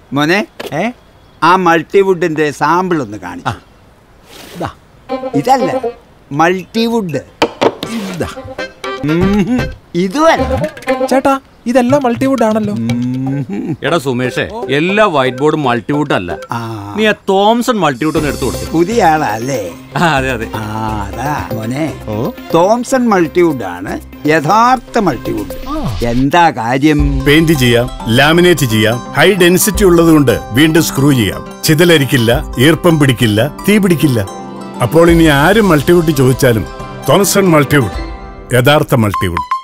മോനെ ഏ ആ മൾട്ടിവുഡിന്റെ സാമ്പിൾ ഒന്ന് കാണിച്ചു ഇതാ ഇതല്ല മൾട്ടിവുഡ് ഇതാ ഉംഹും. ഇതുമല്ല ചേട്ടാ ഇതെല്ലാം മൾട്ടിവുഡ് ആണല്ലോ ഉംഹും. എടാ സുമേഷേ എല്ലാ വൈറ്റ് ബോർഡും മൾട്ടിവുഡ് അല്ല ആ നീ ആ തോംസൺ മൾട്ടിവുഡ് ഒന്ന് എടുത്തു കൊടുത്തു പുതിയ ആളല്ലേ അതെ അതെ ആ അതാ മോനെ ഓ തോംസൺ മൾട്ടിവുഡ് ആണ് യഥാർത്ഥ മൾട്ടിവുഡ് എന്താ കാര്യം പെയിന്റ് ചെയ്യാം ലാമിനേറ്റ് ചെയ്യാം ഹൈ ഡെൻസിറ്റി ഉള്ളതുകൊണ്ട് വീണ്ടും സ്ക്രൂ ചെയ്യാം ചിതലരിക്കില്ല ഈർപ്പം പിടിക്കില്ല തീ പിടിക്കില്ല അപ്പോൾ ഇനി ആരും മൾട്ടിവുഡ് ചോദിച്ചാലും തോമസൺ മൾട്ടിവുഡ് യഥാർത്ഥ മൾട്ടിവുഡ്